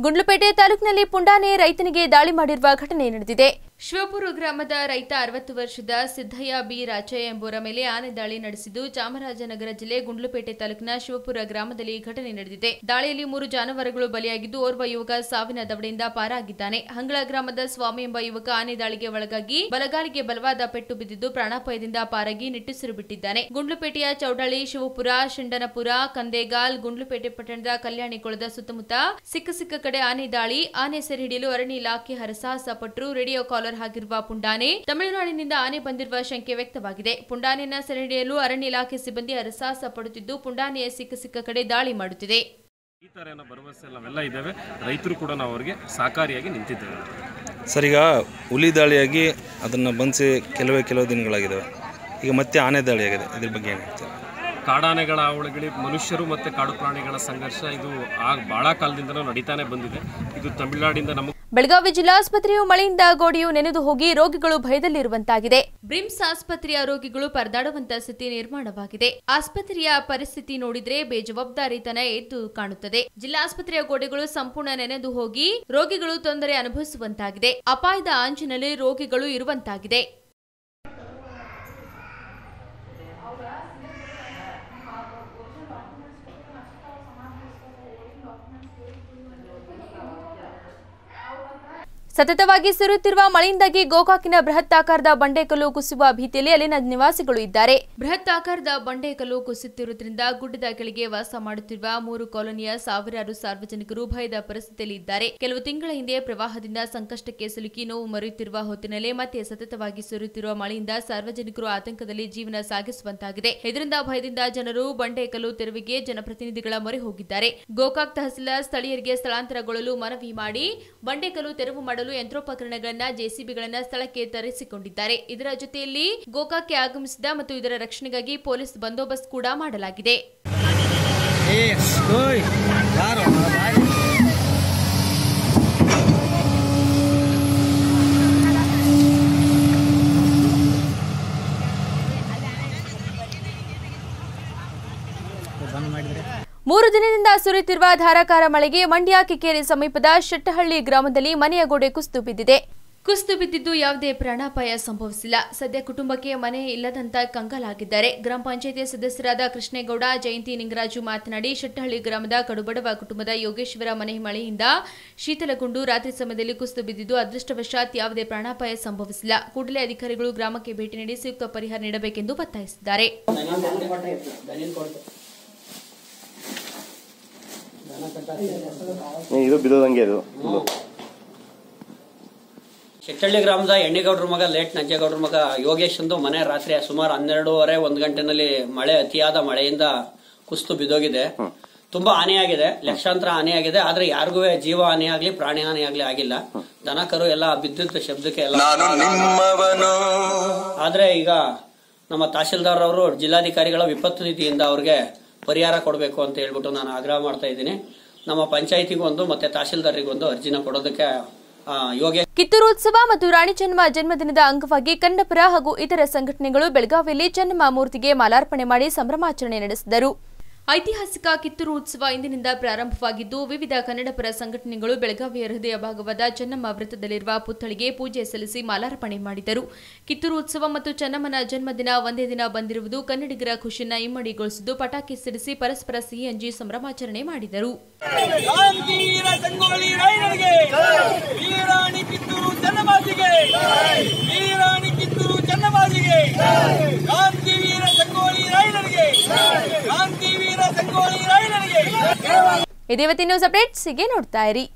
ಗುಂಡ್ಲುಪೇಟೆ ತಾಲೂಕಿನಲ್ಲಿ ಪುಂಡಾನೆ ರೈತನಿಗೆ ದಾಳಿ ಮಾಡಿರುವ ಘಟನೆ ನಡೆದಿದೆ ಶಿವಪುರ ಗ್ರಾಮದ ರೈತ ಅರವತ್ತು ವರ್ಷದ ಸಿದ್ದಯ್ಯ ಬಿ ರಾಚಯ್ಯ ಎಂಬುವರ ಮೇಲೆ ಆನೆ ದಾಳಿ ನಡೆಸಿದ್ದು ಚಾಮರಾಜನಗರ ಜಿಲ್ಲೆ ಗುಂಡ್ಲುಪೇಟೆ ತಾಲೂಕಿನ ಶಿವಪುರ ಗ್ರಾಮದಲ್ಲಿ ಈ ಘಟನೆ ನಡೆದಿದೆ ದಾಳಿಯಲ್ಲಿ ಮೂರು ಜಾನುವಾರುಗಳು ಬಲಿಯಾಗಿದ್ದು ಓರ್ವ ಯುವಕ ಸಾವಿನ ದವಡೆಯಿಂದ ಪಾರಾಗಿದ್ದಾನೆ ಹಂಗಳ ಗ್ರಾಮದ ಸ್ವಾಮಿ ಎಂಬ ಯುವಕ ಆನೆ ದಾಳಿಗೆ ಒಳಗಾಗಿ ಬಲಗಾಲಿಗೆ ಬಲವಾದ ಪೆಟ್ಟು ಬಿದ್ದಿದ್ದು ಪ್ರಾಣಾಪಾಯದಿಂದ ಪಾರಾಗಿ ನಿಟ್ಟುಸಿರು ಬಿಟ್ಟಿದ್ದಾನೆ ಗುಂಡ್ಲುಪೇಟೆಯ ಚೌಡಳ್ಳಿ ಶಿವಪುರ ಶಿಂಡನಪುರ ಕಂದೇಗಾಲ್ ಗುಂಡ್ಲುಪೇಟೆ ಪಟ್ಟಣದ ಕಲ್ಯಾಣಿಕೊಳದ ಸುತ್ತಮುತ್ತ ಸಿಕ್ಕ ಸಿಕ್ಕ ಕಡೆ ಆನೆ ದಾಳಿ ಆನೆ ಸೆರೆ ಹಿಡಿಯಲು ಅರಣ್ಯ ಇಲಾಖೆ ಹರಸಾಹಸ ಪಟ್ಟರು ರೇಡಿಯೋ ಕಾಲರ್ ಆಗಿರುವ ಪುಂಡಾನೆ ತಮಿಳುನಾಡಿನಿಂದ ಆನೆ ಬಂದಿರುವ ಶಂಕೆ ವ್ಯಕ್ತವಾಗಿದೆ ಪುಂಡಾನೆಯನ್ನ ಸೆರೆ ಹಿಡಿಯಲು ಅರಣ್ಯ ಇಲಾಖೆ ಸಿಬ್ಬಂದಿ ಹರಸಾಹಸ ಪಡುತ್ತಿದ್ದು ಪುಂಡಾನೆಯ ಸಿಕ್ಕ ಸಿಕ್ಕ ಕಡೆ ದಾಳಿ ಮಾಡುತ್ತಿದೆ ಈ ಥರ ಏನೋ ಭರವಸೆ ನಾವೆಲ್ಲ ಇದ್ದೇವೆ ರೈತರು ಕೂಡ ನಾವು ಅವರಿಗೆ ಸಹಕಾರಿಯಾಗಿ ನಿಂತಿದ್ದೇವೆ ಸರ್ ಈಗ ಹುಲಿ ದಾಳಿಯಾಗಿ ಅದನ್ನು ಬಂಧಿಸಿ ಕೆಲವೇ ಕೆಲವು ದಿನಗಳಾಗಿದ್ದಾವೆ ಈಗ ಮತ್ತೆ ಆನೆ ದಾಳಿಯಾಗಿದೆ ಇದ್ರ ಬಗ್ಗೆ ಏನು ಹೇಳ್ತೀರಾ ಕಾಡಾನೆಗಳ ಅವಳಿಗಳಿ ಮನುಷ್ಯರು ಮತ್ತು ಕಾಡು ಪ್ರಾಣಿಗಳ ಸಂಘರ್ಷ ಇದು ಆ ಭಾಳ ಕಾಲದಿಂದನೂ ನಡೀತಾನೆ ಬಂದಿದೆ ಇದು ತಮಿಳುನಾಡಿಂದ ನಮಗೆ ಬೆಳಗಾವಿ ಜಿಲ್ಲಾಸ್ಪತ್ರೆಯು ಮಳೆಯಿಂದ ಗೋಡೆಯು ನೆನೆದು ಹೋಗಿ ರೋಗಿಗಳು ಭಯದಲ್ಲಿರುವಂತಾಗಿದೆ ಬ್ರಿಮ್ಸ್ ಆಸ್ಪತ್ರೆಯ ರೋಗಿಗಳು ಪರದಾಡುವಂತ ಸ್ಥಿತಿ ನಿರ್ಮಾಣವಾಗಿದೆ ಆಸ್ಪತ್ರೆಯ ಪರಿಸ್ಥಿತಿ ನೋಡಿದ್ರೆ ಬೇಜವಾಬ್ದಾರಿತನ ಎದ್ದು ಕಾಣುತ್ತದೆ ಜಿಲ್ಲಾಸ್ಪತ್ರೆಯ ಗೋಡೆಗಳು ಸಂಪೂರ್ಣ ನೆನೆದು ಹೋಗಿ ರೋಗಿಗಳು ತೊಂದರೆ ಅನುಭವಿಸುವಂತಾಗಿದೆ ಅಪಾಯದ ಅಂಚಿನಲ್ಲಿ ರೋಗಿಗಳು ಇರುವಂತಾಗಿದೆ ಸತತವಾಗಿ ಸುರಿಯುತ್ತಿರುವ ಮಳೆಯಿಂದಾಗಿ ಗೋಕಾಕಿನ ಬೃಹತ್ ಆಕಾರದ ಬಂಡೆಕಲ್ಲು ಕುಸಿಯುವ ಭೀತಿಯಲ್ಲಿ ಅಲ್ಲಿನ ನಿವಾಸಿಗಳು ಇದ್ದಾರೆ ಬೃಹತ್ ಆಕಾರದ ಬಂಡೆಕಲ್ಲು ಕುಸಿಯುತ್ತಿರುವುದರಿಂದ ಗುಡ್ಡದ ಕೆಳಗೆ ವಾಸ ಮಾಡುತ್ತಿರುವ ಮೂರು ಕಾಲೋನಿಯ ಸಾವಿರಾರು ಸಾರ್ವಜನಿಕರು ಭಯದ ಪರಿಸ್ಥಿತಿಯಲ್ಲಿ ಇದ್ದಾರೆ ಕೆಲವು ತಿಂಗಳ ಹಿಂದೆ ಪ್ರವಾಹದಿಂದ ಸಂಕಷ್ಟಕ್ಕೆ ಸಿಲುಕಿ ನೋವು ಮರೆಯುತ್ತಿರುವ ಹೊತ್ತಿನಲ್ಲೇ ಮತ್ತೆ ಸತತವಾಗಿ ಸುರಿಯುತ್ತಿರುವ ಮಳೆಯಿಂದ ಸಾರ್ವಜನಿಕರು ಆತಂಕದಲ್ಲಿ ಜೀವನ ಸಾಗಿಸುವಂತಾಗಿದೆ ಇದರಿಂದ ಭಯದಿಂದ ಜನರು ಬಂಡೆಕಲ್ಲು ತೆರವಿಗೆ ಜನಪ್ರತಿನಿಧಿಗಳ ಮೊರೆ ಹೋಗಿದ್ದಾರೆ ಗೋಕಾಕ್ ತಹಸೀಲ್ದಾರ್ ಸ್ಥಳೀಯರಿಗೆ ಸ್ಥಳಾಂತರಗೊಳ್ಳಲು ಮನವಿ ಮಾಡಿ ಬಂಡೆಕಲ್ಲು ತೆರವು ಮಾಡಲು ಯಂತ್ರೋಪಕರಣಗಳನ್ನ ಜೆಸಿಬಿಗಳನ್ನ ಸ್ಥಳಕ್ಕೆ ತರಿಸಿಕೊಂಡಿದ್ದಾರೆ ಇದರ ಜೊತೆಯಲ್ಲಿ ಗೋಕಾಕ್ಗೆ ಆಗಮಿಸಿದ ಮತ್ತು ಇದರ ರಕ್ಷಣೆಗಾಗಿ ಪೊಲೀಸ್ ಬಂದೋಬಸ್ತ್ ಕೂಡ ಮಾಡಲಾಗಿದೆ ಮೂರು ದಿನದಿಂದ ಸುರಿಯುತ್ತಿರುವ ಧಾರಾಕಾರ ಮಳೆಗೆ ಮಂಡ್ಯ ಕಿಕ್ಕೇರಿ ಸಮೀಪದ ಶೆಟ್ಟಹಳ್ಳಿ ಗ್ರಾಮದಲ್ಲಿ ಮನೆಯ ಗೋಡೆ ಕುಸಿದು ಬಿದ್ದಿದೆ ಕುಸಿದು ಬಿದ್ದಿದ್ದು ಯಾವುದೇ ಪ್ರಾಣಾಪಾಯ ಸಂಭವಿಸಿಲ್ಲ ಸದ್ಯ ಕುಟುಂಬಕ್ಕೆ ಮನೆ ಇಲ್ಲದಂತ ಕಂಗಾಲಾಗಿದ್ದಾರೆ ಗ್ರಾಮ ಪಂಚಾಯಿತಿ ಸದಸ್ಯರಾದ ಕೃಷ್ಣೇಗೌಡ ಜಯಂತಿ ನಿಂಗರಾಜು ಮಾತನಾಡಿ ಶೆಟ್ಟಹಳ್ಳಿ ಗ್ರಾಮದ ಕಡುಬಡವ ಕುಟುಂಬದ ಯೋಗೇಶ್ವರ ಮನೆ ಮಳೆಯಿಂದ ಶೀತಲಗೊಂಡು ರಾತ್ರಿ ಸಮಯದಲ್ಲಿ ಕುಸಿದು ಬಿದ್ದಿದ್ದು ಅದೃಷ್ಟವಶಾತ್ ಯಾವುದೇ ಪ್ರಾಣಾಪಾಯ ಸಂಭವಿಸಿಲ್ಲ ಕೂಡಲೇ ಅಧಿಕಾರಿಗಳು ಗ್ರಾಮಕ್ಕೆ ಭೇಟಿ ನೀಡಿ ಸೂಕ್ತ ಪರಿಹಾರ ನೀಡಬೇಕೆಂದು ಒತ್ತಾಯಿಸಿದ್ದಾರೆ ಇದು ಬಿದ್ದೋದಂಗೆ ಇದು ಶೆಟ್ಟಳ್ಳಿ ಗ್ರಾಮದ ಎಣ್ಣಿಗೌಡ್ರ ಮಗ ಲೇಟ್ ನಂಜೇಗೌಡ್ರ ಮಗ ಯೋಗೇಶ್ ಅಂದು ಮನೆ ರಾತ್ರಿ ಸುಮಾರು ಹನ್ನೆರಡೂವರೆ ಒಂದು ಗಂಟೆನಲ್ಲಿ ಮಳೆ ಅತಿಯಾದ ಮಳೆಯಿಂದ ಕುಸಿದು ಬಿದ್ದೋಗಿದೆ ತುಂಬಾ ಹಾನಿಯಾಗಿದೆ ಲಕ್ಷಾಂತರ ಹಾನಿಯಾಗಿದೆ ಆದ್ರೆ ಯಾರಿಗೂ ಜೀವ ಹಾನಿ ಆಗ್ಲಿ ಪ್ರಾಣಿ ಹಾನಿ ಆಗ್ಲಿ ಆಗಿಲ್ಲ ದನ ಕರು ಎಲ್ಲ ಬಿದ್ದಿದ್ದ ಶಬ್ದಕ್ಕೆ ಎಲ್ಲ ಆದ್ರೆ ಈಗ ನಮ್ಮ ತಹಶೀಲ್ದಾರ್ ಅವರು ಜಿಲ್ಲಾಧಿಕಾರಿಗಳ ವಿಪತ್ತು ನಿಧಿಯಿಂದ ಅವ್ರಿಗೆ ಪರಿಹಾರ ಕೊಡಬೇಕು ಅಂತ ಹೇಳ್ಬಿಟ್ಟು ನಾನು ಆಗ್ರಹ ಮಾಡ್ತಾ ಇದ್ದೀನಿ ನಮ್ಮ ಪಂಚಾಯತಿಗೊಂದು ಮತ್ತೆ ತಹಶೀಲ್ದಾರಿಗೊಂದು ಅರ್ಜಿನ ಕೊಡೋದಕ್ಕೆ ಆ, ಯೋಗೇಶ್ ಕಿತ್ತೂರು ಉತ್ಸವ ಮತ್ತು ರಾಣಿ ಚೆನ್ನಮ್ಮ ಜನ್ಮದಿನದ ಅಂಗವಾಗಿ ಕನ್ನಡಪರ ಹಾಗೂ ಇತರ ಸಂಘಟನೆಗಳು ಬೆಳಗಾವಿಯಲ್ಲಿ ಚೆನ್ನಮ್ಮ ಮೂರ್ತಿಗೆ ಮಾಲಾರ್ಪಣೆ ಮಾಡಿ ಸಂಭ್ರಮಾಚರಣೆ ನಡೆಸಿದರು ಐತಿಹಾಸಿಕ ಕಿತ್ತೂರು ಉತ್ಸವ ಇಂದಿನಿಂದ ಪ್ರಾರಂಭವಾಗಿದ್ದು ವಿವಿಧ ಕನ್ನಡಪರ ಸಂಘಟನೆಗಳು ಬೆಳಗಾವಿಯ ಹೃದಯ ಭಾಗವಾದ ಚೆನ್ನಮ್ಮ ವೃತ್ತದಲ್ಲಿರುವ ಪುತ್ಥಳಿಗೆ ಪೂಜೆ ಸಲ್ಲಿಸಿ ಮಾಲಾರ್ಪಣೆ ಮಾಡಿದರು ಕಿತ್ತೂರು ಉತ್ಸವ ಮತ್ತು ಚೆನ್ನಮ್ಮನ ಜನ್ಮದಿನ ಒಂದೇ ದಿನ ಬಂದಿರುವುದು ಕನ್ನಡಿಗರ ಖುಷಿಯನ್ನ ಇಮ್ಮಡಿಗೊಳಿಸಿದ್ದು ಪಟಾಕಿ ಸಿಡಿಸಿ ಪರಸ್ಪರ ಸಿಹಿ ಹಂಚಿ ಸಂಭ್ರಮಾಚರಣೆ ಮಾಡಿದರು ಗಾಂಧೀರ ಸಂಗೊಳ್ಳಿ ರಾಯಣ್ಣನಿಗೆ ವೀರಾಣಿ ಕಿತ್ತೂರು ಚೆನ್ನಬಾಜಿಗೆ ವೀರಾಣಿ ಕಿತ್ತೂರು ಚೆನ್ನಬಾಜಿಗೆ ಗಾಂಧಿ ವೀರ ಸಂಗೊಳ್ಳಿ ರಾಯಣ್ಣನಿಗೆ ಗಾಂಧಿ ವೀರ ಸಂಗೊಳ್ಳಿ ರಾಯಣ್ಣನಿಗೆ ಇದೇ ಇವತ್ತಿನ ನ್ಯೂಸ್ ಅಪ್ಡೇಟ್ಸ್ ಹೀಗೆ ನೋಡ್ತಾ ಇರಿ